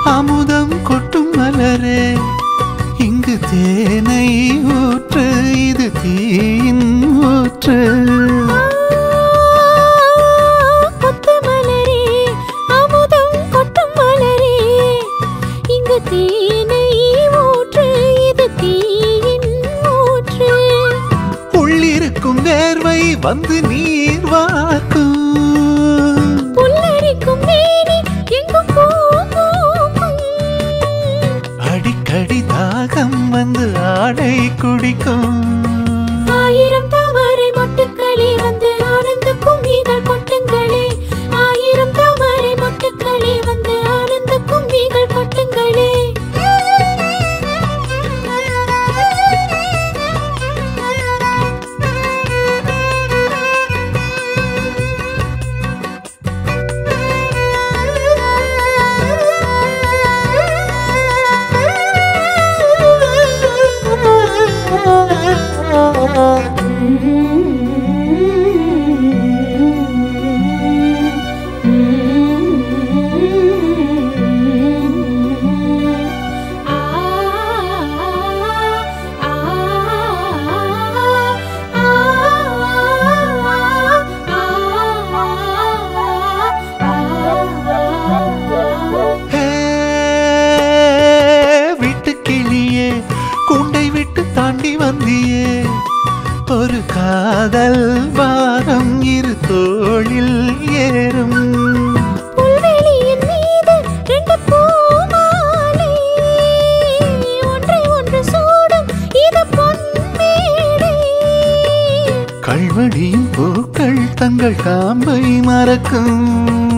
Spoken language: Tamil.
அமுதம் கொட்டும் மலரே இங்கு தேனை ஊற்று இது தீயின் ஊற்று கொத்து மலரே அமுதம் கொட்டும் மலரே இங்கு தேனை ஊற்று இது தீயின் ஊற்று உள்ளிருக்கும் வேர்வை வந்து நீர் வார்க்கும் புல்லரிக்கும் மேனி எங்கும் பூ பூக்கும் அடிக்கடி தாகம் வந்து ஆடை குடிக்கும் ஆயிரம் தாமரை மொட்டுக்களே வந்து ஆனந்த கும்மிகள் கொட்டுங்களே ஆயிரம் தாமரை மொட்டுக்களே வந்து ஆனந்த கும்மிகள் கொட்டுங்களே ஹே, விட்டு கிளியே கூண்டை விட்டு தாண்டி வந்தியே ஒரு காதல் வாரம் இரு தோளில் ஏறும் புல்வெளியின் மீது ரெண்டு பூமாலை ஒன்றை ஒன்று சூடும் இது பொன்மேடை கல்வடியும் பூக்கள் தங்கள் காம்பை மறக்கும்